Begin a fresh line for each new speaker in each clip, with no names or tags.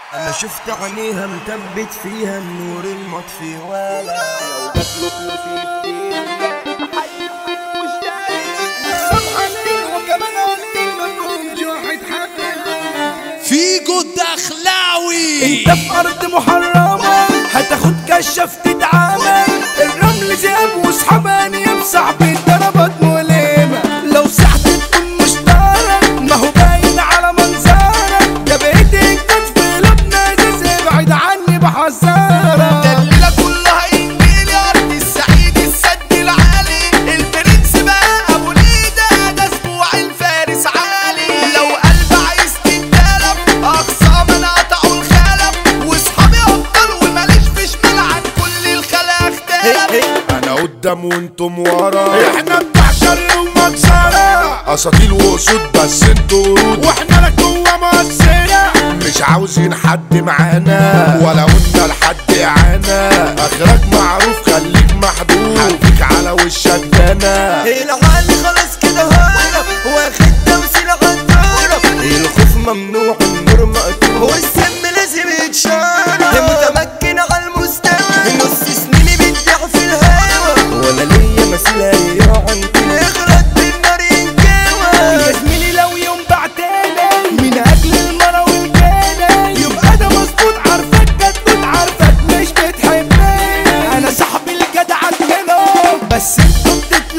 انا شفت عينيها مثبت فيها النور المطفي ولا
لو جات له فلوس يفتري
فيجو الدخلاوي
انت في ارض محرمة هتاخد كشف تتعامل الرمل ذئب وسحباني بصعب الضربات مؤلمة لو سحت تكون مشترك ما هو باين على منظرك ده بقيت انجاز في قلوبنا ازاز ابعد عني بحذرك
الليلة كلها انجيل يا ارض السعيد السد العالي البرنس بقى ابو ليدة ده اسبوع الفارس عالي لو قلب عايز تتكلم اقصى من قطعوا الخلف واصحابي ابطال وماليش في شمال عن كل الخلا اختلف
انا قدام وانتم ورا احنا بتاع شر ومكسرة اساطيل واسود بس انتوا ورود واحنا لك جوه مؤثرة مش عاوزين حد معانا ولا قلنا لحد اعانا اخرك معروف خليك محبوب هديك على وشك دانا
العالي خلاص كده هرب واخد توسيل عالدرب الخوف ممنوع النور مقطوع والسم لازم يتشرب متمكن على المستوى نص سنيني بتضيع في الهوا ولا ليا مثيل هيقع عندي اغرق بالنار ينكوى يا زميلي لو يوم بعتني من اجل المرة والجنة يبقى ده مظبوط عارفك جدود عارفك مش بتحبني انا صاحبي الجدع منهم بس انتوا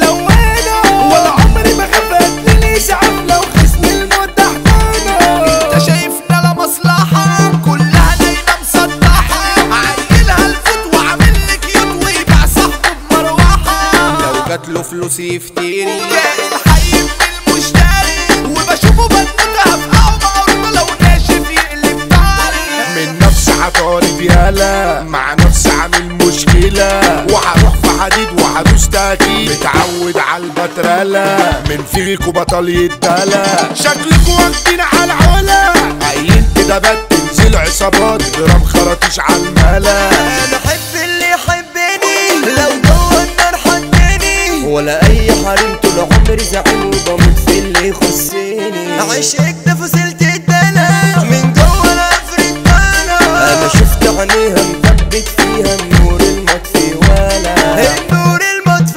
بتتلونوا ولا عمري ما خفت لي اسعاف لو خصم الموت تحتنا
انت شايفنا لا مصلحة كلها نايمة مسطحة عيلها الفوت وعامل لك يوت ويبيع صاحبه بمروحة
لو جات له فلوس يفتري
كائن حي من المشتري وبشوفه بنوتها في قهوة لو ناشف يقلب طاري
من نفس عطارد يالا مع نفس عامل مشكلة وهروح في حديد وهدوس تأكيد متعود على البترالة من فيكوا بطل يتدلى شكلكوا واخدين على العلا عين كده بات تنزل عصابات جرام خراطيش على الملا
انا احب اللي يحبني لو جوه النار حطني ولا اي حريم طول عمري زعيم وبموت في اللي يخصني عشقك ده فصلت الدلع من جوه الافريق انا شفت عينيها مثبت فيها النور المطفي ولا النور المطفي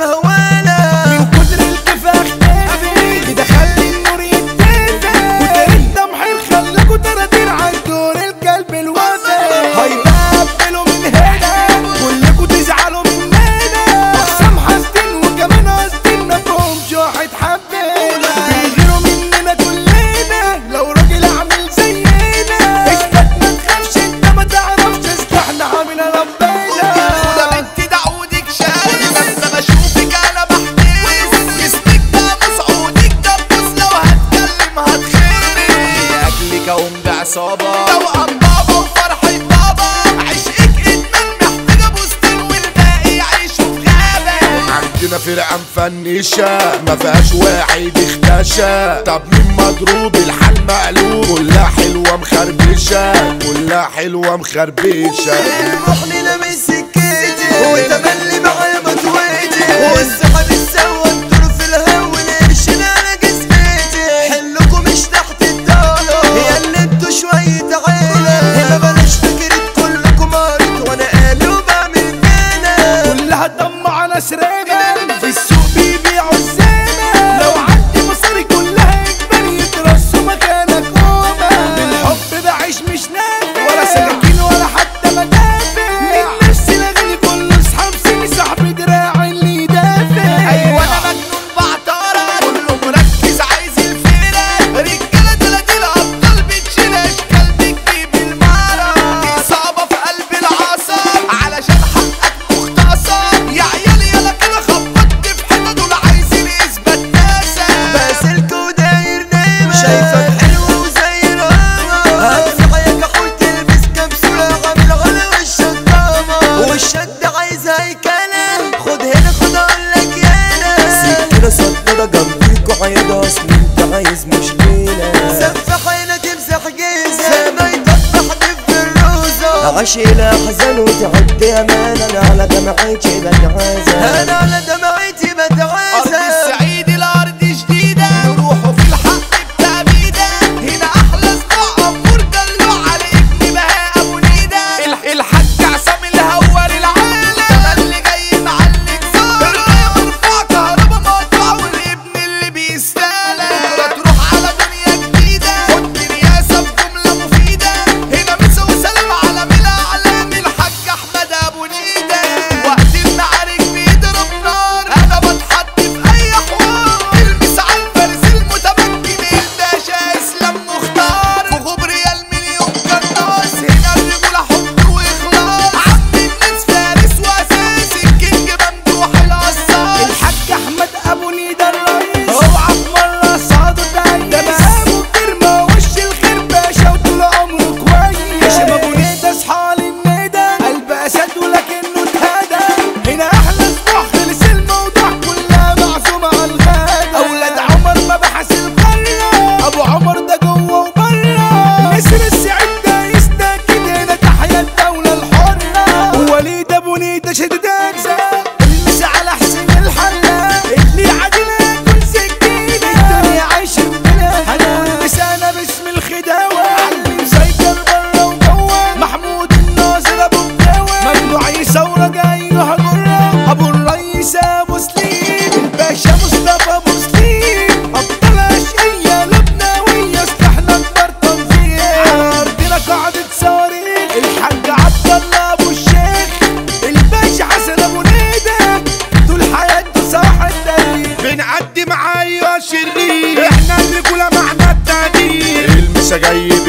ولا من كتر الكفاح اختفي كده خلي النور يتدفى وترى الدمحير خلاكوا تراتير عن دور الكلب الوفي هيقبلوا من هنا كلكوا تزعلوا مننا اقسام حاسدين وكمان قاصدين ما فيهمش واحد حبينا بيغيروا مننا كلنا لو راجل عامل زينا اثبت ما تخافش انت ما تعرفش اصلحنا عامل ربنا
وده بنت دعودك شاري لما بشوفك انا بحترس جسمك ده مسعودك ده بص لو هتكلم هتخرس
اجلك اقوم بعصابة
توأم بابا وفرحة بابا عشقك ادمان محتاجة بوستين والباقي يعيشوا في غابة
عندنا فرقة مفنشة ما فيهاش واحد اختشى طب مين مضروب الحال مقلوب كلها حلوة مخربشة كلها حلوة مخربشة
روحني لمس سكتي وتملي معايا مطويتي والسحب السوا انتوا في الهوا القرشين على جسمتي حلكم مش تحت الدولة يا اللي انتوا شوية عيلة ما بلاش فكرة كلكم مريض وانا قالي وبعمل كده كلها دمع ناس ريبة في السوق بيبيعوا الزينة لو عندي مصاري كلها اجباري يترصوا مكانك هما بالحب بعيش مش نافع ولا سكاكين ولا حتى مدافع من نفسي الاغاني كله اصحاب سيبي صاحبي دراعي اللي يدافع
ايوه انا مجنون بعطارة كله مركز عايز الفيلة رجالة تلاتين ابطال بتشيل اشكال بتجيب المارة دي اصابة في قلب العصا علشان حقك مختصر يا عيالي يلا كده خبطت في حتة دول عايزين اثبات ناسا
باسلك وداير نايمة شايفك حلو وزي القمر هتفعيك اقول تلبس كبسولة عامل على وشك قمر والشد عايز هيكلة خد هنا خد اقولك يالا سكينة صدرة جنبيك وعيادة اصل انت عايز مشكلة سفح هنا تمسح جيزة ما يطفح في الروزة عاش الاحزان وتعد امان انا على دمعتي بتعازة انا على دمعتي
أرض
بتعازة
السعيد الأرض جديدة نروحوا في الحق بتأبيدة هنا أحلى صباع أمور دلوع على ابن بهاء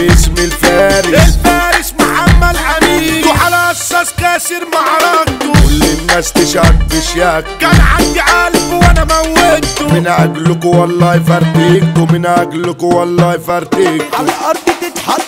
باسم الفارس الفارس محمد امين وعلى اساس كاسر معركته كل الناس تشهد بشياك كان عندي قلب وانا موتته من اجلكوا والله فرتكتوا من اجلكوا والله فرتكتوا
على الارض تتحط